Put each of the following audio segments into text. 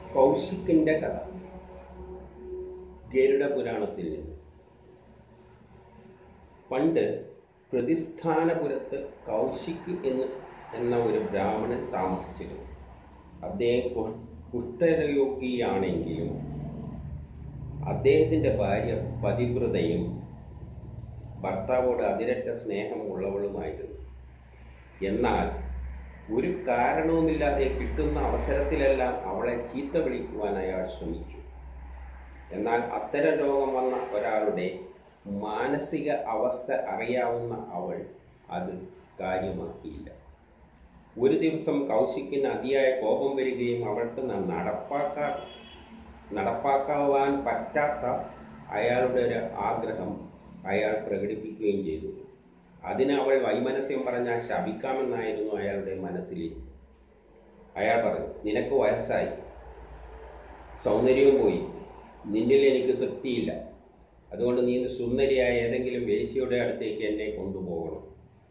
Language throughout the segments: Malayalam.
കൗശിക്കിൻ്റെ കഥ ഗരുഡ പുരാണത്തിൽ നിന്ന് പണ്ട് പ്രതിസ്ഥാനപുരത്ത് കൗശിക് എന്ന് എന്ന ഒരു ബ്രാഹ്മണൻ താമസിച്ചിരുന്നു അദ്ദേഹം കു- കുഷ്ഠരോഗിയാണെങ്കിലും അദ്ദേഹത്തിൻ്റെ ഭാര്യ പതിവ്രതയും ഭർത്താവോട് അതിരറ്റ സ്നേഹമുള്ളവളുമായിരുന്നു എന്നാൽ ഒരു കാരണവുമില്ലാതെ കിട്ടുന്ന അവസരത്തിലെല്ലാം അവളെ ചീത്ത വിളിക്കുവാൻ അയാൾ ശ്രമിച്ചു എന്നാൽ അത്തരം രോഗം വന്ന ഒരാളുടെ മാനസിക അവസ്ഥ അറിയാവുന്ന അവൾ അത് കാര്യമാക്കിയില്ല ഒരു ദിവസം കൗശിക്കിന് അതിയായ കോപം വരികയും അവൾക്ക് ന- നടപ്പാക്കാ നടപ്പാക്കാവാൻ പറ്റാത്ത അയാളുടെ ഒരു ആഗ്രഹം അയാൾ പ്രകടിപ്പിക്കുകയും ചെയ്തു അതിന് അവൾ വൈമനസ്യം പറഞ്ഞാൽ ശപിക്കാമെന്നായിരുന്നു അയാളുടെ മനസ്സിൽ അയാൾ പറഞ്ഞു നിനക്ക് വയസ്സായി സൗന്ദര്യവും പോയി നിന്നിൽ എനിക്ക് തൃപ്തിയില്ല അതുകൊണ്ട് നീ സുന്ദരിയായ ഏതെങ്കിലും വേശ്യയുടെ അടുത്തേക്ക് എന്നെ കൊണ്ടുപോകണം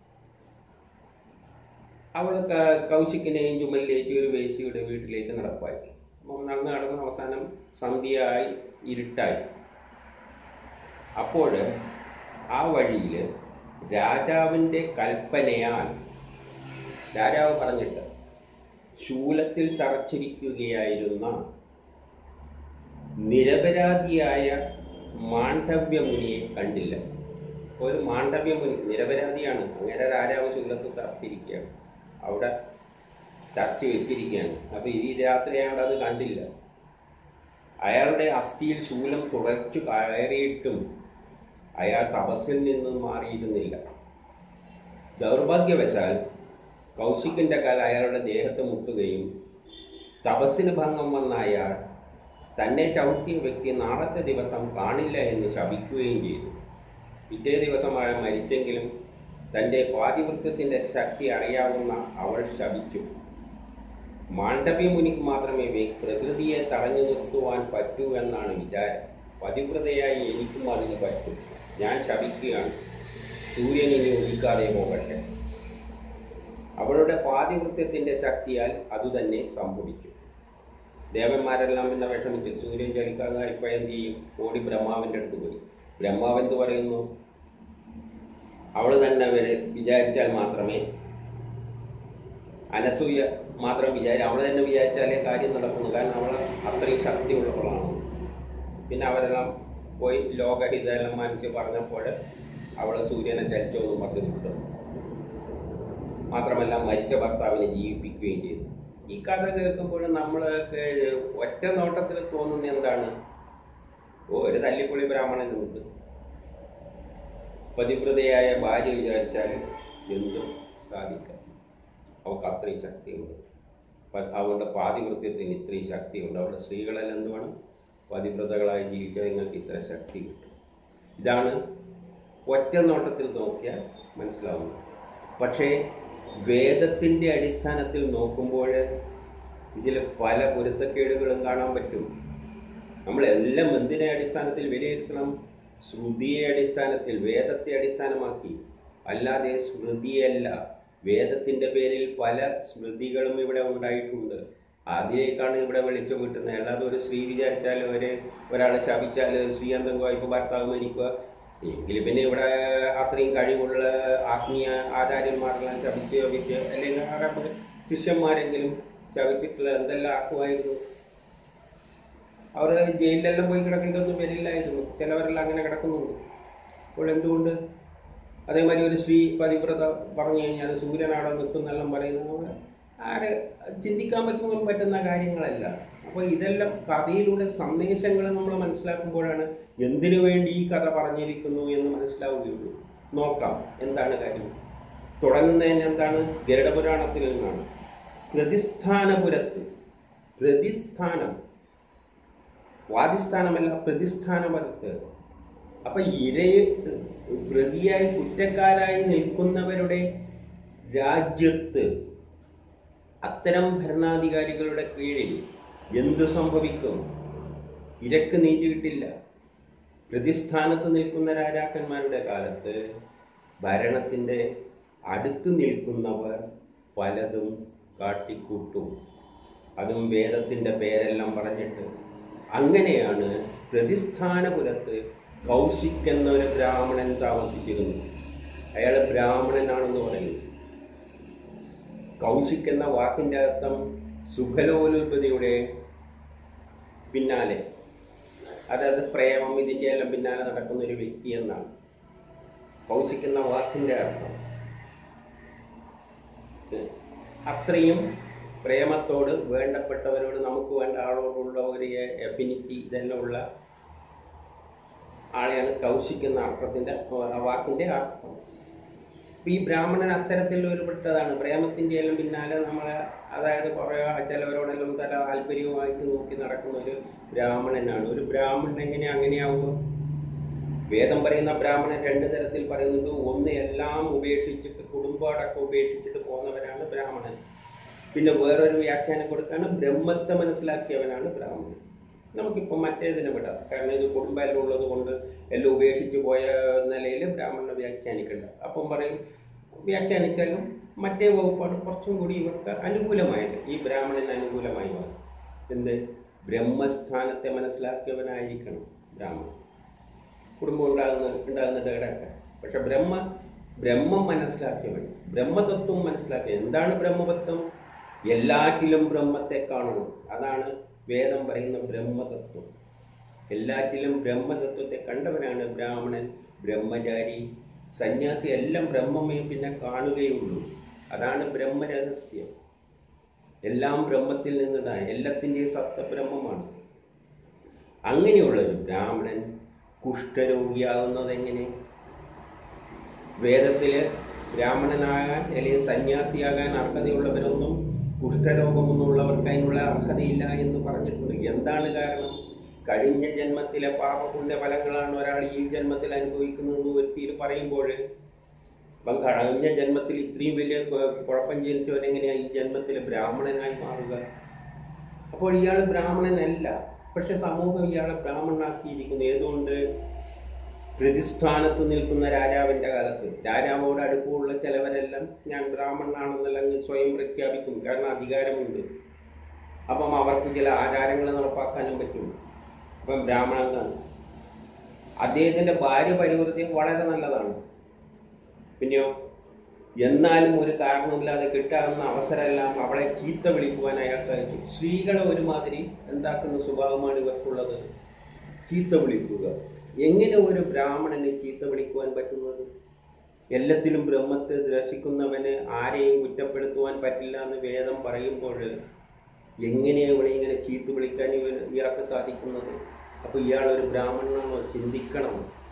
അവൾ ക- കൗശിക്കിനെയും ചുമലിലേറ്റി ഒരു വേശ്യയുടെ വീട്ടിലേക്ക് നടപ്പായി അപ്പം നടന്ന് നടന്ന് അവസാനം സന്ധ്യയായി ഇരുട്ടായി അപ്പോൾ ആ വഴിയിൽ രാജാവിൻ്റെ കൽപ്പനയാൽ രാജാവ് പറഞ്ഞിട്ട് ശൂലത്തിൽ തറച്ചിരിക്കുകയായിരുന്ന നിരപരാധിയായ മാണ്ഡവ്യമുനിയെ കണ്ടില്ല ഒരു മാണ്ഡവ്യമുനി നിരപരാധിയാണ് അങ്ങനെ രാജാവ് ശൂലത്തിൽ തറച്ചിരിക്കുകയാണ് അവിടെ തറച്ച് വെച്ചിരിക്കുകയാണ് അപ്പോൾ ഈ രാത്രിയായോണ്ട് അത് കണ്ടില്ല അയാളുടെ അസ്ഥിയിൽ ശൂലം തുറച്ചു കയറിയിട്ടും അയാൾ തപസ്സിൽ നിന്നും മാറിയിരുന്നില്ല ദൗർഭാഗ്യവശാൽ കൗശിക്കിൻ്റെ കാൽ അയാളുടെ ദേഹത്ത് മുട്ടുകയും തപസ്സിന് ഭംഗം വന്ന അയാൾ തന്നെ ചവിട്ടിയ വ്യക്തി നാളത്തെ ദിവസം കാണില്ല എന്ന് ശപിക്കുകയും ചെയ്തു പിറ്റേ ദിവസം അയാൾ മരിച്ചെങ്കിലും തൻ്റെ പാതിവൃത്യത്തിൻ്റെ ശക്തി അറിയാവുന്ന അവൾ ശപിച്ചു മാണ്ഡവ്യ മുനിക്ക് മാത്രമേ വേ- പ്രകൃതിയെ തടഞ്ഞു നിർത്തുവാൻ പറ്റൂ എന്നാണ് വിചാരം പതിവ്രതയായി എനിക്കും അതിന് പറ്റും ഞാൻ ശപിക്കുകയാണ് സൂര്യൻ ഇനി ഉദിക്കാതെ പോകട്ടെ അവളുടെ പാതിവൃത്യത്തിൻ്റെ ശക്തിയാൽ അതുതന്നെ സംഭവിച്ചു ദേവന്മാരെല്ലാം പിന്നെ വിഷമിച്ചു സൂര്യൻ ചലിക്കാതെ ഇപ്പോൾ എന്ത് ചെയ്യും ഓടി ബ്രഹ്മാവിൻ്റെ അടുത്ത് പോയി ബ്രഹ്മാവ് എന്ത് പറയുന്നു അവൾ തന്നെ വരെ വിചാരിച്ചാൽ മാത്രമേ അനസൂയ മാത്രം വിചാരി അവൾ തന്നെ വിചാരിച്ചാലേ കാര്യം നടക്കുന്നു കാരണം അവൾ അത്രയും ശക്തിയുള്ളവളാണ് പിന്നെ അവരെല്ലാം പോയി ലോകഹിതെല്ലാം മാനിച്ച് പറഞ്ഞപ്പോൾ അവൾ സൂര്യനെ ചലിച്ചോ എന്ന് പറഞ്ഞു വിട്ടു മാത്രമല്ല മരിച്ച ഭർത്താവിനെ ജീവിപ്പിക്കുകയും ചെയ്തു ഈ കഥ കേൾക്കുമ്പോൾ നമ്മൾക്ക് ഒറ്റ നോട്ടത്തിൽ തോന്നുന്ന എന്താണ് ഓ ഒരു തല്ലിപ്പൊളി ബ്രാഹ്മണനുണ്ട് പതിവ്രതയായ ഭാര്യ വിചാരിച്ചാൽ എന്തും സാധിക്കാം അവൾക്ക് അത്രയും ശക്തിയുണ്ട് പ- അവളുടെ പാതിവൃത്യത്തിന് ഇത്രയും ശക്തിയുണ്ട് അവളുടെ സ്ത്രീകളെല്ലാം എന്ത് വേണം പതിവ്രതകളായി ജീവിച്ചാൽ നിങ്ങൾക്ക് ഇത്ര ശക്തി കിട്ടും ഇതാണ് ഒറ്റ നോട്ടത്തിൽ നോക്കിയാൽ മനസ്സിലാവുന്നത് പക്ഷേ വേദത്തിൻ്റെ അടിസ്ഥാനത്തിൽ നോക്കുമ്പോൾ ഇതിൽ പല പൊരുത്തക്കേടുകളും കാണാൻ പറ്റും നമ്മളെല്ലാം എന്തിനെ അടിസ്ഥാനത്തിൽ വിലയിരുത്തണം ശ്രുതിയെ അടിസ്ഥാനത്തിൽ വേദത്തെ അടിസ്ഥാനമാക്കി അല്ലാതെ സ്മൃതിയല്ല വേദത്തിൻ്റെ പേരിൽ പല സ്മൃതികളും ഇവിടെ ഉണ്ടായിട്ടുണ്ട് അതിലേക്കാണ് ഇവിടെ വെളിച്ചം കിട്ടുന്നത് അല്ലാതെ ഒരു സ്ത്രീ വിചാരിച്ചാൽ ഒരു ഒരാളെ ശപിച്ചാൽ സ്ത്രീ എന്തെങ്കിലും ഇപ്പോൾ ഭർത്താവ് മരിക്കുക എങ്കിൽ പിന്നെ ഇവിടെ അത്രയും കഴിവുള്ള ആത്മീയ ആചാര്യന്മാരെല്ലാം ശപിച്ച് ശപിച്ച് അല്ലെങ്കിൽ ആരാ- ശിഷ്യന്മാരെങ്കിലും ശപിച്ചിട്ടുള്ള എന്തെല്ലാം ആക്കുമായിരുന്നു അവർ ജയിലിലെല്ലാം പോയി കിടക്കേണ്ടതൊന്നും വരില്ലായിരുന്നു ചിലവരെല്ലാം അങ്ങനെ കിടക്കുന്നുണ്ട് അപ്പോൾ എന്തുകൊണ്ട് അതേമാതിരി ഒരു സ്ത്രീ പതിവ്രത പറഞ്ഞു കഴിഞ്ഞാൽ സൂര്യനാടെ നിൽക്കുന്നെല്ലാം പറയുന്നത് അവിടെ ആരെ ചിന്തിക്കാൻ പറ്റുന്ന പറ്റുന്ന കാര്യങ്ങളല്ല അപ്പോൾ ഇതെല്ലാം കഥയിലൂടെ സന്ദേശങ്ങൾ നമ്മൾ മനസ്സിലാക്കുമ്പോഴാണ് എന്തിനു വേണ്ടി ഈ കഥ പറഞ്ഞിരിക്കുന്നു എന്ന് മനസ്സിലാവുകയുള്ളൂ നോക്കാം എന്താണ് കാര്യം തുടങ്ങുന്നതിന് എന്താണ് ഗരുഡപുരാണത്തിൽ നിന്നാണ് പ്രതിസ്ഥാനപുരത്ത് പ്രതിസ്ഥാനം വാദിസ്ഥാനമല്ല പ്രതിസ്ഥാനപുരത്ത് അപ്പൊ ഇരയെ പ്രതിയായി കുറ്റക്കാരായി നിൽക്കുന്നവരുടെ രാജ്യത്ത് അത്തരം ഭരണാധികാരികളുടെ കീഴിൽ എന്തു സംഭവിക്കും ഇരക്ക് നീതി കിട്ടില്ല പ്രതിസ്ഥാനത്ത് നിൽക്കുന്ന രാജാക്കന്മാരുടെ കാലത്ത് ഭരണത്തിൻ്റെ അടുത്ത് നിൽക്കുന്നവർ പലതും കാട്ടിക്കൂട്ടും അതും വേദത്തിൻ്റെ പേരെല്ലാം പറഞ്ഞിട്ട് അങ്ങനെയാണ് പ്രതിഷ്ഠാനപുരത്ത് കൗശിക് എന്നൊരു ബ്രാഹ്മണൻ താമസിച്ചിരുന്നു അയാൾ ബ്രാഹ്മണനാണെന്ന് പറയുന്നു കൗശിക് എന്ന വാക്കിൻ്റെ അർത്ഥം സുഖലോലുപതിയുടെ പിന്നാലെ അതായത് പ്രേമം ഇതിൻ്റെ എല്ലാം പിന്നാലെ നടക്കുന്ന ഒരു വ്യക്തി എന്നാണ് കൗശിക് എന്ന വാക്കിൻ്റെ അർത്ഥം അത്രയും പ്രേമത്തോട് വേണ്ടപ്പെട്ടവരോട് നമുക്ക് വേണ്ട ആളോടുള്ള ഒരു എഫിനിറ്റി ഇതെല്ലാം ഉള്ള ആളെയാണ് കൗശിക് എന്ന അർത്ഥത്തിൻ്റെ ആ വാക്കിൻ്റെ അർത്ഥം അപ്പം ഈ ബ്രാഹ്മണൻ അത്തരത്തിൽ ഒരുപെട്ടതാണ് പ്രേമത്തിൻ്റെ എല്ലാം പിന്നാലെ നമ്മളെ അതായത് കുറേ ചിലവരോടെല്ലാം തല താല്പര്യവുമായിട്ട് നോക്കി നടക്കുന്ന ഒരു ബ്രാഹ്മണനാണ് ഒരു ബ്രാഹ്മണൻ എങ്ങനെ അങ്ങനെയാവുക വേദം പറയുന്ന ബ്രാഹ്മണൻ രണ്ട് തരത്തിൽ പറയുന്നുണ്ട് ഒന്ന് എല്ലാം ഉപേക്ഷിച്ചിട്ട് കുടുംബമടക്കം ഉപേക്ഷിച്ചിട്ട് പോകുന്നവരാണ് ബ്രാഹ്മണൻ പിന്നെ വേറൊരു വ്യാഖ്യാനം കൊടുക്കാണ് ബ്രഹ്മത്തെ മനസ്സിലാക്കിയവനാണ് ബ്രാഹ്മണൻ നമുക്കിപ്പോൾ മറ്റേതിനെ വിടാം കാരണം ഇത് കുടുംബമെല്ലാം ഉള്ളത് കൊണ്ട് എല്ലാം ഉപേക്ഷിച്ച് പോയ നിലയിൽ ബ്രാഹ്മണനെ വ്യാഖ്യാനിക്കണ്ട അപ്പം പറയും വ്യാഖ്യാനിച്ചാലും മറ്റേ വകുപ്പാണ് കുറച്ചും കൂടി ഇവർക്ക് അനുകൂലമായത് ഈ ബ്രാഹ്മണന് അനുകൂലമായി മാറും എന്ത് ബ്രഹ്മസ്ഥാനത്തെ മനസ്സിലാക്കിയവനായിരിക്കണം ബ്രാഹ്മണൻ കുടുംബം ഉണ്ടാകുന്ന ഉണ്ടാകുന്നുണ്ട് ഇടയ്ക്ക് പക്ഷെ ബ്രഹ്മ ബ്രഹ്മം മനസ്സിലാക്കിയവൻ ബ്രഹ്മതത്വം മനസ്സിലാക്കിയ എന്താണ് ബ്രഹ്മതത്വം എല്ലാറ്റിലും ബ്രഹ്മത്തെ കാണണം അതാണ് വേദം പറയുന്ന ബ്രഹ്മതത്വം എല്ലാറ്റിലും ബ്രഹ്മതത്വത്തെ കണ്ടവനാണ് ബ്രാഹ്മണൻ ബ്രഹ്മചാരി സന്യാസി എല്ലാം ബ്രഹ്മമേ പിന്നെ കാണുകയുള്ളൂ അതാണ് ബ്രഹ്മരഹസ്യം എല്ലാം ബ്രഹ്മത്തിൽ നിന്നതാണ് എല്ലാത്തിൻ്റെയും സത്തബ്രഹ്മമാണ് അങ്ങനെയുള്ളൊരു ബ്രാഹ്മണൻ കുഷ്ഠരോഗിയാകുന്നത് എങ്ങനെ വേദത്തിൽ ബ്രാഹ്മണനാകാൻ അല്ലെങ്കിൽ സന്യാസിയാകാൻ അർഹതയുള്ളവരൊന്നും കുഷ്ഠരോഗമൊന്നുമുള്ളവർക്ക് അതിനുള്ള അർഹതയില്ല എന്ന് പറഞ്ഞിട്ടുണ്ട് എന്താണ് കാരണം കഴിഞ്ഞ ജന്മത്തിലെ പാപപുണ്യ ഫലങ്ങളാണ് ഒരാൾ ഈ ജന്മത്തിൽ അനുഭവിക്കുന്നതെന്ന് വ്യക്തിയിൽ പറയുമ്പോൾ അപ്പം കഴിഞ്ഞ ജന്മത്തിൽ ഇത്രയും വലിയ കു- കുഴപ്പം ജനിച്ചവനെങ്ങനെയാണ് ഈ ജന്മത്തിൽ ബ്രാഹ്മണനായി മാറുക അപ്പോൾ ഇയാൾ ബ്രാഹ്മണനല്ല പക്ഷെ സമൂഹം ഇയാളെ ബ്രാഹ്മണനാക്കിയിരിക്കുന്നു ഏതുകൊണ്ട് പ്രതിസ്ഥാനത്ത് നിൽക്കുന്ന രാജാവിൻ്റെ കാലത്ത് രാജാവോട് അടുപ്പമുള്ള ചിലവരെല്ലാം ഞാൻ ബ്രാഹ്മണനാണെന്നെല്ലാം സ്വയം പ്രഖ്യാപിക്കും കാരണം അധികാരമുണ്ട് അപ്പം അവർക്ക് ചില ആചാരങ്ങൾ നടപ്പാക്കാനും പറ്റും അപ്പം ബ്രാഹ്മണനാണ് അദ്ദേഹത്തിൻ്റെ ഭാര്യ പരിവൃത്തി വളരെ നല്ലതാണ് പിന്നെയോ എന്നാലും ഒരു കാരണമില്ലാതെ കിട്ടാവുന്ന അവസരമെല്ലാം അവളെ ചീത്ത വിളിക്കുവാൻ അയാൾ സാധിച്ചു സ്ത്രീകളെ ഒരുമാതിരി എന്താക്കുന്ന സ്വഭാവമാണ് ഇവർക്കുള്ളത് ചീത്ത വിളിക്കുക എങ്ങനെ ഒരു ബ്രാഹ്മണനെ ചീത്ത വിളിക്കുവാൻ പറ്റുന്നത് എല്ലാത്തിലും ബ്രഹ്മത്തെ ദർശിക്കുന്നവന് ആരെയും കുറ്റപ്പെടുത്തുവാൻ പറ്റില്ല എന്ന് വേദം പറയുമ്പോൾ എങ്ങനെയാണ് ഇവിടെ ഇങ്ങനെ ചീത്ത വിളിക്കാൻ ഇവൻ ഇയാൾക്ക് സാധിക്കുന്നത് അപ്പോൾ ഇയാൾ ഒരു ബ്രാഹ്മണനാണോ ചിന്തിക്കണം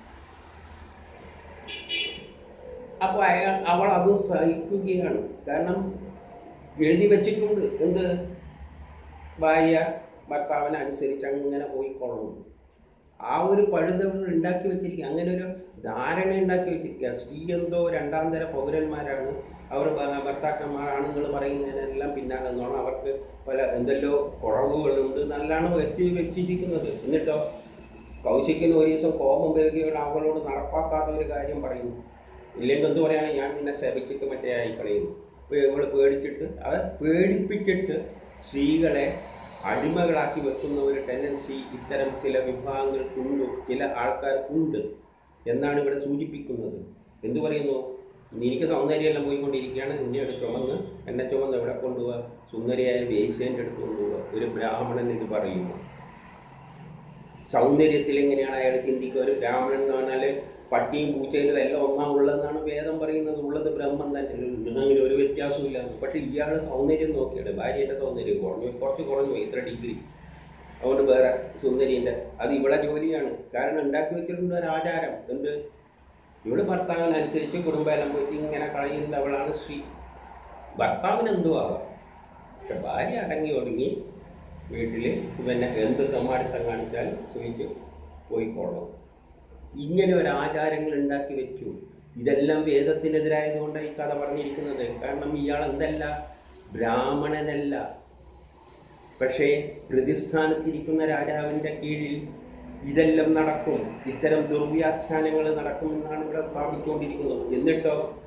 അപ്പോൾ അയാൾ അവൾ അത് സഹിക്കുകയാണ് കാരണം എഴുതി വെച്ചിട്ടുണ്ട് എന്ത് ഭാര്യ ഭർത്താവിനെ അനുസരിച്ച് അങ്ങനെ പോയിക്കൊള്ളണം ആ ഒരു പഴുതകൾ ഉണ്ടാക്കി വെച്ചിരിക്കുക അങ്ങനെ ഒരു ധാരണ ഉണ്ടാക്കി വെച്ചിരിക്കുക സ്ത്രീ എന്തോ രണ്ടാം തര പൗരന്മാരാണ് അവർ ഭ- ഭർത്താക്കന്മാർ ആണുങ്ങൾ പറയുന്നതിനെല്ലാം പിന്നാലെ നിന്നോണം അവർക്ക് പല എന്തെല്ലോ കുറവുകളുണ്ട് നല്ലാണ് വെച്ച് വെച്ചിരിക്കുന്നത് എന്നിട്ടോ കൗശിക്കിന് ഒരു ദിവസം കോപം വരികയോട് അവളോട് നടപ്പാക്കാത്ത ഒരു കാര്യം പറയുന്നു ഇല്ലെങ്കിൽ എന്ത് പറയാണ് ഞാൻ നിന്നെ ശപിച്ചിട്ട് മറ്റേ ആയി കളയുന്നു അപ്പോൾ ഇവൾ പേടിച്ചിട്ട് അത് പേടിപ്പിച്ചിട്ട് സ്ത്രീകളെ അടിമകളാക്കി വെക്കുന്ന ഒരു ടെൻഡൻസി ഇത്തരം ചില വിഭാഗങ്ങൾക്കുണ്ട് ചില ആൾക്കാർക്കുണ്ട് എന്നാണ് ഇവിടെ സൂചിപ്പിക്കുന്നത് എന്തു പറയുന്നു എനിക്ക് സൗന്ദര്യമെല്ലാം പോയിക്കൊണ്ടിരിക്കുകയാണ് നിന്നെ അവിടെ ചുമന്ന് എന്നെ ചുമന്ന് എവിടെ കൊണ്ടുപോവുക സുന്ദരിയായ വേശ്യൻ്റെ അടുത്ത് കൊണ്ടുപോവുക ഒരു ബ്രാഹ്മണൻ ഇത് പറയുന്നു സൗന്ദര്യത്തിൽ എങ്ങനെയാണ് അയാൾ ചിന്തിക്കുക ഒരു ബ്രാഹ്മണൻ എന്ന് പറഞ്ഞാൽ പട്ടിയും പൂച്ചയിലും എല്ലാം ഒന്നാ ഉള്ളതെന്നാണ് വേദം പറയുന്നത് ഉള്ളത് ബ്രഹ്മം തന്നെ ഉണ്ടെന്നെങ്കിൽ ഒരു വ്യത്യാസമില്ല പക്ഷെ ഇയാൾ സൗന്ദര്യം നോക്കിയാണ് ഭാര്യയുടെ സൗന്ദര്യം കുറഞ്ഞു കുറച്ച് കുറഞ്ഞു പോയി, ഇത്ര ഡിഗ്രി അതുകൊണ്ട് വേറെ സുന്ദരിൻ്റെ അത് ഇവിടെ ജോലിയാണ് കാരണം ഉണ്ടാക്കി വെച്ചിട്ടുണ്ട് ഒരു ആചാരം എന്ത് ഇവിടെ ഭർത്താവിനനുസരിച്ച് കുടുംബമെല്ലാം പോയിട്ട് ഇങ്ങനെ കളയുന്നവളാണ് സ്ത്രീ ഭർത്താവിന് എന്തും ആവാം പക്ഷെ ഭാര്യ അടങ്ങി ഒടുങ്ങി വീട്ടിൽ പിന്നെ എന്ത് തെമ്മാടിത്തം കാണിച്ചാൽ സുഖിച്ച് പോയിക്കോളും ഇങ്ങനെ ഒരു ആചാരങ്ങൾ ഉണ്ടാക്കി വെച്ചു ഇതെല്ലാം വേദത്തിനെതിരായതുകൊണ്ട് ഈ കഥ പറഞ്ഞിരിക്കുന്നത് കാരണം ഇയാൾ എന്തല്ല ബ്രാഹ്മണനല്ല പക്ഷേ പ്രതിസ്ഥാനത്തിരിക്കുന്ന രാജാവിൻ്റെ കീഴിൽ ഇതെല്ലാം നടക്കും ഇത്തരം ദുർവ്യാഖ്യാനങ്ങൾ നടക്കുമെന്നാണ് ഇവിടെ സ്ഥാപിച്ചുകൊണ്ടിരിക്കുന്നത് എന്നിട്ടോ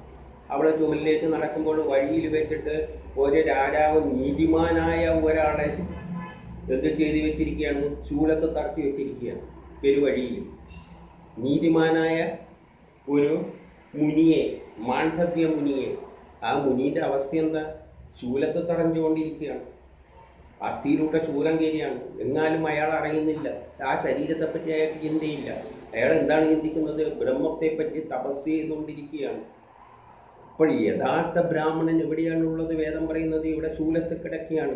അവിടെ ചുമലിലേക്ക് നടക്കുമ്പോൾ വഴിയിൽ വെച്ചിട്ട് ഒരു രാജാവ് നീതിമാനായ ഒരാളെ എന്ത് ചെയ്ത് വെച്ചിരിക്കുകയാണ് ചൂലത്ത് തറക്കി വെച്ചിരിക്കുകയാണ് പെരുവഴിയിൽ നീതിമാനായ ഒരു മുനിയെ മാണ്ഡവ്യ മുനിയെ ആ മുനിയുടെ അവസ്ഥ എന്താ ശൂലത്ത് തറഞ്ഞുകൊണ്ടിരിക്കുകയാണ് അസ്ഥിയിലൂടെ ശൂലം കയറിയാണ് എന്നാലും അയാൾ അറിയുന്നില്ല ആ ശരീരത്തെപ്പറ്റി അയാൾക്ക് ചിന്തയില്ല അയാൾ എന്താണ് ചിന്തിക്കുന്നത് ബ്രഹ്മത്തെപ്പറ്റി തപസ് ചെയ്തുകൊണ്ടിരിക്കുകയാണ് അപ്പോൾ യഥാർത്ഥ ബ്രാഹ്മണൻ എവിടെയാണുള്ളത് വേദം പറയുന്നത് ഇവിടെ ശൂലത്ത് കിടക്കുകയാണ്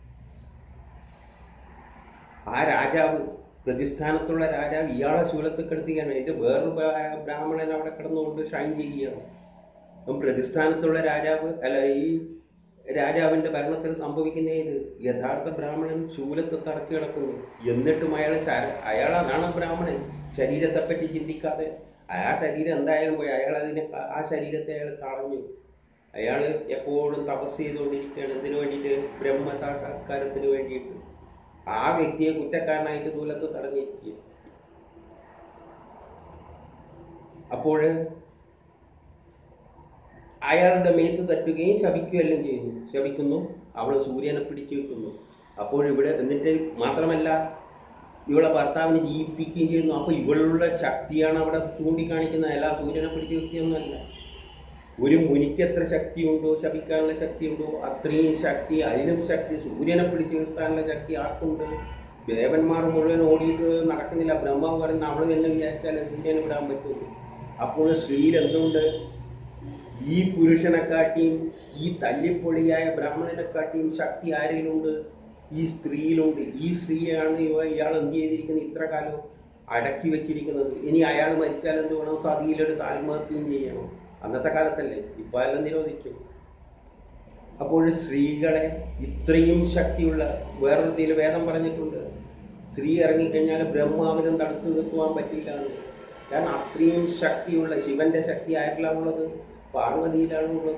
ആ രാജാവ് പ്രതിസ്ഥാനത്തുള്ള രാജാവ് ഇയാളെ ശൂലത്ത് കിടത്തുകയാണ് ഇത് വേറൊരു ബ്രാ- ബ്രാഹ്മണൻ അവിടെ കിടന്നുകൊണ്ട് ഷൈൻ ചെയ്യുകയാണ് അപ്പം പ്രതിസ്ഥാനത്തുള്ള രാജാവ് അല്ല ഈ രാജാവിന്റെ ഭരണത്തിൽ സംഭവിക്കുന്ന ഇത് യഥാർത്ഥ ബ്രാഹ്മണൻ ശൂലത്ത് തറച്ചു കിടക്കുന്നു എന്നിട്ടും അയാൾ ശര- അയാൾ അതാണ് ബ്രാഹ്മണൻ ശരീരത്തെപ്പറ്റി ചിന്തിക്കാതെ ആ ശരീരം എന്തായാലും പോയി അയാൾ അതിനെ ക- ആ ശരീരത്തെ അയാൾ കളഞ്ഞു അയാൾ എപ്പോഴും തപസ് ചെയ്തുകൊണ്ടിരിക്കുകയാണ് എന്തിനു വേണ്ടിയിട്ട് ബ്രഹ്മസാക്ഷാത്കാരത്തിന് വേണ്ടിയിട്ട് ആ വ്യക്തിയെ കുറ്റക്കാരനായിട്ട് ദൂലത്ത് തടഞ്ഞിരിക്കുക അപ്പോൾ അയാളുടെ മേത്ത് തട്ടുകയും ശപിക്കുകയെല്ലാം ചെയ്യുന്നു ശപിക്കുന്നു അവൾ സൂര്യനെ പിടിച്ചു വെക്കുന്നു അപ്പോൾ ഇവിടെ എന്നിട്ട് മാത്രമല്ല ഇവളെ ഭർത്താവിനെ ജീവിപ്പിക്കുകയും ചെയ്യുന്നു അപ്പോൾ ഇവളുടെ ശക്തിയാണ് അവിടെ ചൂണ്ടിക്കാണിക്കുന്നത് അല്ല സൂര്യനെ പിടിച്ചു വെക്കുകയൊന്നുമല്ല ഒരു മുനിക്ക് എത്ര ശക്തിയുണ്ടോ ശപിക്കാനുള്ള ശക്തിയുണ്ടോ അത്രയും ശക്തി അതിനും ശക്തി സൂര്യനെ പിടിച്ചു നിർത്താനുള്ള ശക്തി ആർക്കുണ്ട് ദേവന്മാർ മുഴുവൻ ഓടിയിട്ട് നടക്കുന്നില്ല ബ്രഹ്മാവ് പറയുന്ന അവൾ തന്നെ വിചാരിച്ചാൽ സൂര്യനെ വിടാൻ പറ്റുള്ളൂ അപ്പോൾ സ്ത്രീയിൽ എന്തുണ്ട് ഈ പുരുഷനെക്കാട്ടിയും ഈ തല്ലിപ്പൊളിയായ ബ്രാഹ്മണനെക്കാട്ടിയും ശക്തി ആരിലുണ്ട് ഈ സ്ത്രീയിലുണ്ട് ഈ സ്ത്രീയാണ് ഇവ ഇയാൾ എന്ത് ചെയ്തിരിക്കുന്നത് ഇത്ര കാലം അടക്കി വെച്ചിരിക്കുന്നത് ഇനി അയാൾ മരിച്ചാൽ എന്ത് വേണം സതിയിലെടുത്ത് ആത്മഹത്യയും ചെയ്യണം അന്നത്തെ കാലത്തല്ലേ ഇപ്പം എല്ലാം നിരോധിച്ചു അപ്പോൾ സ്ത്രീകളെ ഇത്രയും ശക്തിയുള്ള വേറൊരു ഇതിൽ വേദം പറഞ്ഞിട്ടുണ്ട് സ്ത്രീ ഇറങ്ങിക്കഴിഞ്ഞാൽ ബ്രഹ്മാവിനും തടുത്തു നിർത്തുവാൻ പറ്റില്ല എന്ന് കാരണം അത്രയും ശക്തിയുള്ള ശിവന്റെ ശക്തി ആരിലാണ് ഉള്ളത് പാർവതിയിലാണ് ഉള്ളത്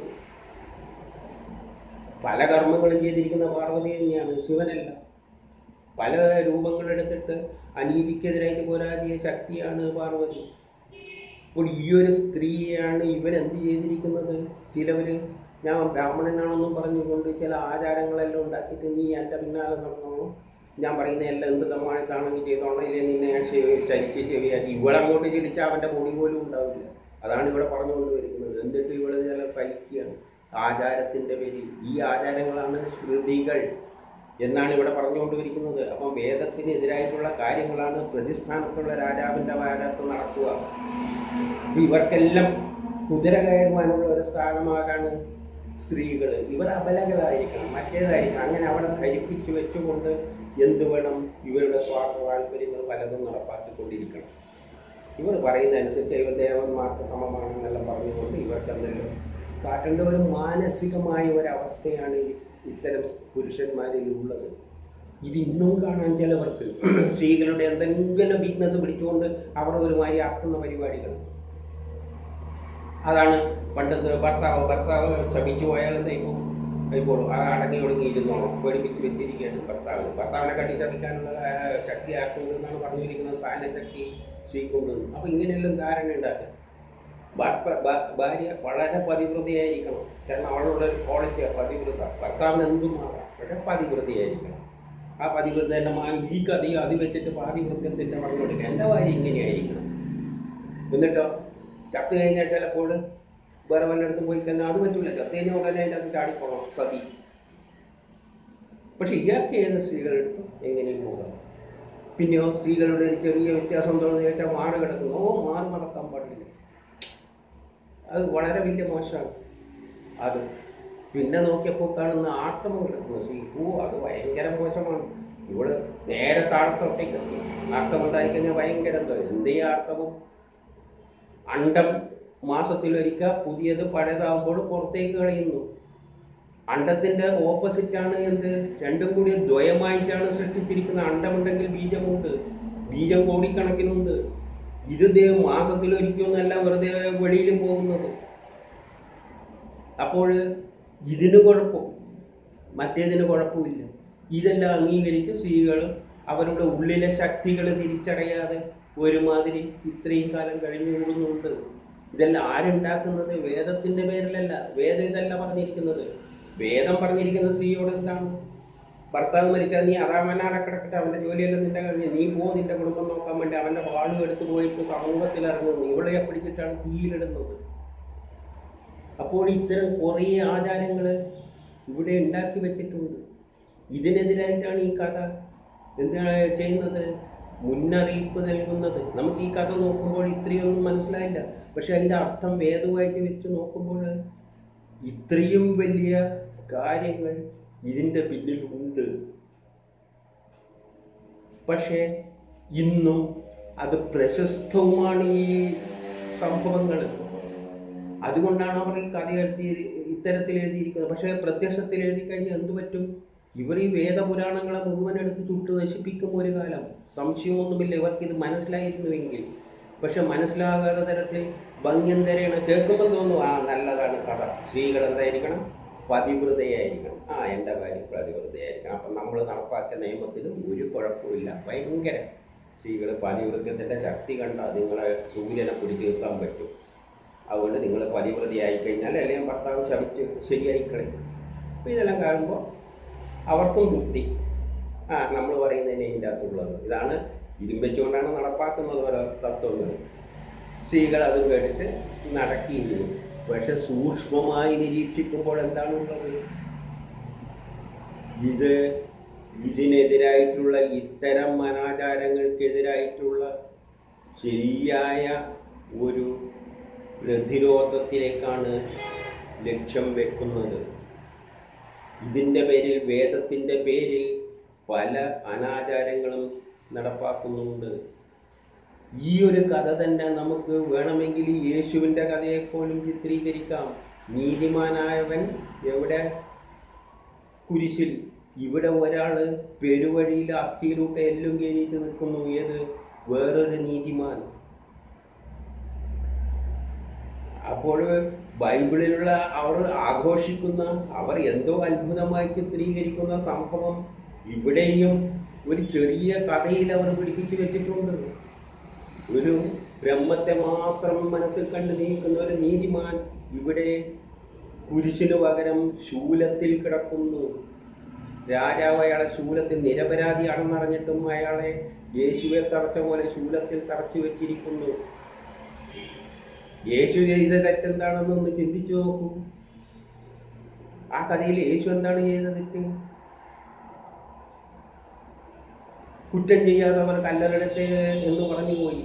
പല കർമ്മങ്ങളും ചെയ്തിരിക്കുന്ന പാർവതി തന്നെയാണ് ശിവനല്ല പല രൂപങ്ങളെടുത്തിട്ട് അനീതിക്കെതിരായിട്ട് പോരാടിയ ശക്തിയാണ് പാർവതി അപ്പോൾ ഈ ഒരു സ്ത്രീയാണ് ഇവൻ എന്ത് ചെയ്തിരിക്കുന്നത് ചിലവർ ഞാൻ ബ്രാഹ്മണനാണെന്നും പറഞ്ഞുകൊണ്ട് ചില ആചാരങ്ങളെല്ലാം ഉണ്ടാക്കിയിട്ട് നീ എൻ്റെ പിന്നാലെ നടന്നോളൂ ഞാൻ പറയുന്ന എല്ലാം എന്ത് തമ്മാനത്താണെങ്കിൽ ചെയ്തോളാം ഇല്ലേ നിന്നെ ഞാൻ ശരി ശരിക്ക് ശരിയാക്കി ഇവളങ്ങോട്ട് ചിരിച്ചാൽ അവൻ്റെ പൊടി പോലും ഉണ്ടാവില്ല അതാണ് ഇവിടെ പറഞ്ഞുകൊണ്ട് വരുന്നത് എന്നിട്ട് ഇവള് ചില സഹിക്കുകയാണ് ആചാരത്തിൻ്റെ പേരിൽ ഈ ആചാരങ്ങളാണ് ശ്രുതികൾ എന്നാണ് ഇവിടെ പറഞ്ഞുകൊണ്ടിരിക്കുന്നത് അപ്പം വേദത്തിന് എതിരായിട്ടുള്ള കാര്യങ്ങളാണ് പ്രതിസ്ഥാനത്തുള്ള രാജാവിൻ്റെ വാരത്ത് നടക്കുക അപ്പൊ ഇവർക്കെല്ലാം കുതിര കയറുവാനുള്ള ഒരു സ്ഥാനമാകാണ് സ്ത്രീകൾ ഇവർ അബലകളായിരിക്കണം മറ്റേതായിരിക്കണം അങ്ങനെ അവിടെ ധരിപ്പിച്ച് വെച്ചുകൊണ്ട് എന്ത് വേണം ഇവരുടെ സ്വാർത്ഥ താല്പര്യങ്ങൾ പലതും നടപ്പാക്കിക്കൊണ്ടിരിക്കണം ഇവർ പറയുന്നതനുസരിച്ച് ഇവർ ദേവന്മാർക്ക് സമമാണെന്നെല്ലാം പറഞ്ഞുകൊണ്ട് ഇവർക്ക് എന്തെങ്കിലും കാട്ടേണ്ട ഒരു മാനസികമായ ഒരവസ്ഥയാണ് ഈ ഇത്തരം പുരുഷന്മാരിൽ ഉള്ളത് ഇത് ഇന്നും കാണാൻ ചിലവർക്ക് സ്ത്രീകളുടെ എന്തെങ്കിലും വീക്ക്നെസ് പിടിച്ചുകൊണ്ട് അവർ ഒരുമാതിരി ആക്കുന്ന പരിപാടികൾ അതാണ് പണ്ടത്തെ ഭർത്താവ് ഭർത്താവ് ശപിച്ചു പോയാൽ എന്തായിപ്പോ ഇപ്പോൾ ആ അടങ്ങി ഒടുങ്ങി ഇരുന്നോളൂ പേടിപ്പിച്ച് വെച്ചിരിക്കുകയാണ് ഭർത്താവിന് ഭർത്താവിനെ കട്ടി ശപിക്കാനുള്ള ആ, ശക്തി ആർക്കുണ്ടെന്നാണ് പറഞ്ഞിരിക്കുന്നത് സാധന ശക്തി സ്ത്രീക്കുണ്ടെന്ന് അപ്പോൾ ഇങ്ങനെയെല്ലാം ധാരണ ഉണ്ടാക്കുക ഭർത്ത- ഭ- ഭാര്യ വളരെ പതിവൃതയായിരിക്കണം കാരണം അവളുടെ ഒരു ക്വാളിറ്റിയാണ് പതിവൃത ഭർത്താവിന് എന്തും ആകാം പക്ഷെ പതിവൃതയായിരിക്കണം ആ പതിവൃതേൻ്റെ മാൻ ഈ കഥയും അത് വെച്ചിട്ട് പാതിവൃത്യത്തിൻ്റെ പറഞ്ഞു കൊടുക്കുക എൻ്റെ ഭാര്യ ഇങ്ങനെയായിരിക്കണം എന്നിട്ടോ ചത്ത് കഴിഞ്ഞാൽ ചിലപ്പോൾ വേറെ വല്ലയിടത്തും പോയി കഴിഞ്ഞാൽ അത് പറ്റൂല ചത്ത് കഴിഞ്ഞാൽ ഉടനെ അതിൻ്റെ അത് ചാടിപ്പോണം സതി പക്ഷെ ഇയാൾക്ക് ഏത് സ്ത്രീകളെടുത്തും എങ്ങനെയും പോകാം പിന്നെയോ സ്ത്രീകളുടെ ഒരു ചെറിയ വ്യത്യാസം എന്താണെന്ന് ചോദിച്ചാൽ മാറ് കിടക്കുന്നു ഓ മാറ് നടക്കാൻ പാടില്ല അത് വളരെ വലിയ മോശമാണ് അത് പിന്നെ നോക്കിയപ്പോൾ കാണുന്ന ആർത്തവം കിടക്കുന്നു സ്ത്രീ ഓ അത് ഭയങ്കര മോശമാണ് ഇവള് നേരെ താഴത്തോട്ടേക്ക് എത്തി ആർത്തവം ഉണ്ടായിക്കഴിഞ്ഞാൽ ഭയങ്കര എന്തോ എന്തേ ആർത്തവം അണ്ടം മാസത്തിലൊരിക്കൽ പുതിയത് പഴയതാകുമ്പോൾ പുറത്തേക്ക് കളയുന്നു അണ്ടത്തിന്റെ ഓപ്പോസിറ്റാണ് എന്ത് രണ്ടും കൂടി ദ്വയമായിട്ടാണ് സൃഷ്ടിച്ചിരിക്കുന്നത് അണ്ടമുണ്ടെങ്കിൽ ബീജമുണ്ട് ബീജം കോടിക്കണക്കിനുണ്ട് ഇത് ദേ മാസത്തിലൊരിക്കൊന്നല്ല വെറുതെ വെളിയിലും പോകുന്നത് അപ്പോൾ ഇതിന് കുഴപ്പം മറ്റേതിന് കുഴപ്പമില്ല ഇതെല്ലാം അംഗീകരിച്ച് സ്ത്രീകൾ അവരുടെ ഉള്ളിലെ ശക്തികൾ തിരിച്ചറിയാതെ ഒരുമാതിരി ഇത്രയും കാലം കഴിഞ്ഞു കൂടുന്നുണ്ട് ഇതെല്ലാം ആരുണ്ടാക്കുന്നത് വേദത്തിന്റെ പേരിലല്ല വേദം ഇതല്ല പറഞ്ഞിരിക്കുന്നത് വേദം പറഞ്ഞിരിക്കുന്ന സ്ത്രീയോട് എന്താണ് ഭർത്താവ് മരിച്ചാൽ നീ അതാമനാടെ കിടക്കട്ടെ അവന്റെ ജോലിയെല്ലാം നിന്റെ കഴിഞ്ഞ് നീ പോ നിന്റെ കുടുംബം നോക്കാൻ വേണ്ടി അവന്റെ വാളും എടുത്തു പോയിട്ട് സമൂഹത്തിൽ ഇറങ്ങുന്നു ഇവളെ പിടിച്ചിട്ടാണ് തീയിലിടുന്നത് അപ്പോൾ ഇത്തരം കുറേ ആചാരങ്ങൾ ഇവിടെ ഉണ്ടാക്കി വെച്ചിട്ടുണ്ട് ഇതിനെതിരായിട്ടാണ് ഈ കഥ എന്താണ് ചെയ്യുന്നത് മുന്നറിയിപ്പ് നൽകുന്നത് നമുക്ക് ഈ കഥ നോക്കുമ്പോൾ ഇത്രയൊന്നും മനസ്സിലായില്ല പക്ഷെ അതിൻ്റെ അർത്ഥം വേദവുമായിട്ട് വെച്ച് നോക്കുമ്പോൾ ഇത്രയും വലിയ കാര്യങ്ങൾ ഇതിൻ്റെ പിന്നിൽ ഉണ്ട് പക്ഷേ ഇന്നും അത് പ്രശസ്തവുമാണ് ഈ സംഭവങ്ങൾ അതുകൊണ്ടാണ് അവർ ഈ കഥ എഴുതി ഇത്തരത്തിൽ എഴുതിയിരിക്കുന്നത് പക്ഷേ പ്രത്യക്ഷത്തിൽ എഴുതി കഴിഞ്ഞാൽ എന്ത് പറ്റും ഇവർ ഈ വേദപുരാണങ്ങളെ മുഴുവൻ എടുത്ത് ചുട്ട് നശിപ്പിക്കും ഒരു കാലം സംശയമൊന്നുമില്ല ഇവർക്ക് ഇത് മനസ്സിലായിരുന്നുവെങ്കിൽ പക്ഷെ മനസ്സിലാകാത്ത തരത്തിൽ ഭംഗ്യന്തരേണ് കേൾക്കുമ്പോൾ തോന്നും ആ നല്ലതാണ് കഥ സ്ത്രീകൾ എന്തായിരിക്കണം പതിവ്രതയായിരിക്കണം ആ എൻ്റെ കാര്യം പതിവ്രതയായിരിക്കണം അപ്പം നമ്മൾ നടപ്പാക്കിയ നിയമത്തിലും ഒരു കുഴപ്പമില്ല ഭയങ്കര സ്ത്രീകൾ പതിവൃത്യത്തിൻ്റെ ശക്തി കണ്ടാൽ നിങ്ങളെ സൂര്യനെ പിടിച്ചു നിർത്താൻ പറ്റും അതുകൊണ്ട് നിങ്ങൾ പതിവ്രതയായി കഴിഞ്ഞാൽ അല്ലെങ്കിൽ ഭർത്താവ് ശവിച്ച് ശരിയായി കളയും അപ്പോൾ ഇതെല്ലാം കാണുമ്പോൾ അവർക്കും തൃപ്തി ആ നമ്മൾ പറയുന്നതിനെ ഇതിൻ്റെ അകത്തുള്ളത് ഇതാണ് ഇതും വെച്ചുകൊണ്ടാണ് നടപ്പാക്കുന്നത് ഓരോ തത്വങ്ങൾ സ്ത്രീകൾ അത് കേട്ടിട്ട് നടക്കിയിരുന്നു പക്ഷെ സൂക്ഷ്മമായി നിരീക്ഷിക്കുമ്പോൾ എന്താണ് ഉള്ളത് ഇത് ഇതിനെതിരായിട്ടുള്ള ഇത്തരം അനാചാരങ്ങൾക്കെതിരായിട്ടുള്ള ശരിയായ ഒരു പ്രതിരോധത്തിലേക്കാണ് ലക്ഷ്യം വെക്കുന്നത് ഇതിൻ്റെ പേരിൽ വേദത്തിൻ്റെ പേരിൽ പല അനാചാരങ്ങളും നടപ്പാക്കുന്നുണ്ട് ഈ ഒരു കഥ തന്നെ നമുക്ക് വേണമെങ്കിൽ യേശുവിൻ്റെ കഥയെപ്പോലും ചിത്രീകരിക്കാം നീതിമാനായവൻ എവിടെ കുരിശിൽ ഇവിടെ ഒരാൾ പെരുവഴിയിൽ അസ്ഥിയിലൂടെ എല്ലും കയറിയിട്ട് നിൽക്കുന്നു ഏത് വേറൊരു നീതിമാൻ അപ്പോൾ ബൈബിളിലുള്ള അവർ ആഘോഷിക്കുന്ന അവർ എന്തോ അത്ഭുതമായി ചിത്രീകരിക്കുന്ന സംഭവം ഇവിടെയും ഒരു ചെറിയ കഥയിൽ അവർ പിടിപ്പിച്ചു വെച്ചിട്ടുണ്ട് ഒരു ബ്രഹ്മത്തെ മാത്രം മനസ്സിൽ കണ്ട് നീക്കുന്ന ഒരു നീതിമാൻ ഇവിടെ കുരിശിന് പകരം ശൂലത്തിൽ കിടക്കുന്നു രാജാവ് അയാളെ ശൂലത്തിൽ നിരപരാധിയാണെന്നറിഞ്ഞിട്ടും അയാളെ യേശുവെ തറച്ച പോലെ ശൂലത്തിൽ തറച്ചു വെച്ചിരിക്കുന്നു യേശു ചെയ്ത തെറ്റെന്താണെന്ന് ഒന്ന് ചിന്തിച്ചു നോക്കൂ ആ കഥയിൽ യേശു എന്താണ് ചെയ്ത തെറ്റ് കുറ്റം ചെയ്യാതെ അവർ കല്ലറെടുത്ത് എന്ന് പറഞ്ഞു പോയി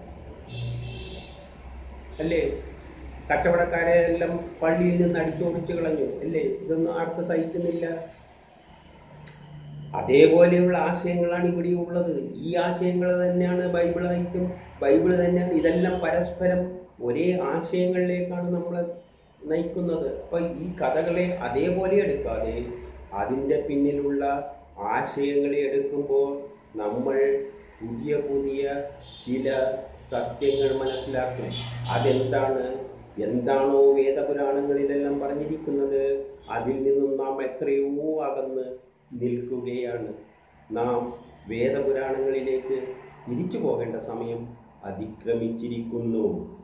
അല്ലേ കച്ചവടക്കാരെ എല്ലാം പള്ളിയിൽ നിന്ന് അടിച്ചോടിച്ച് കളഞ്ഞു അല്ലേ ഇതൊന്നും ആർക്ക് സഹിക്കുന്നില്ല അതേപോലെയുള്ള ആശയങ്ങളാണ് ഇവിടെ ഉള്ളത് ഈ ആശയങ്ങൾ തന്നെയാണ് ബൈബിളായിട്ടും ബൈബിൾ തന്നെയാണ് ഇതെല്ലാം പരസ്പരം ഒരേ ആശയങ്ങളിലേക്കാണ് നമ്മളെ നയിക്കുന്നത് അപ്പം ഈ കഥകളെ അതേപോലെ എടുക്കാതെ അതിൻ്റെ പിന്നിലുള്ള ആശയങ്ങളെ എടുക്കുമ്പോൾ നമ്മൾ പുതിയ പുതിയ ചില സത്യങ്ങൾ മനസ്സിലാക്കും അതെന്താണ് എന്താണോ വേദപുരാണങ്ങളിലെല്ലാം പറഞ്ഞിരിക്കുന്നത് അതിൽ നിന്നും നാം എത്രയോ അകന്ന് നിൽക്കുകയാണ് നാം വേദപുരാണങ്ങളിലേക്ക് തിരിച്ചു പോകേണ്ട സമയം അതിക്രമിച്ചിരിക്കുന്നു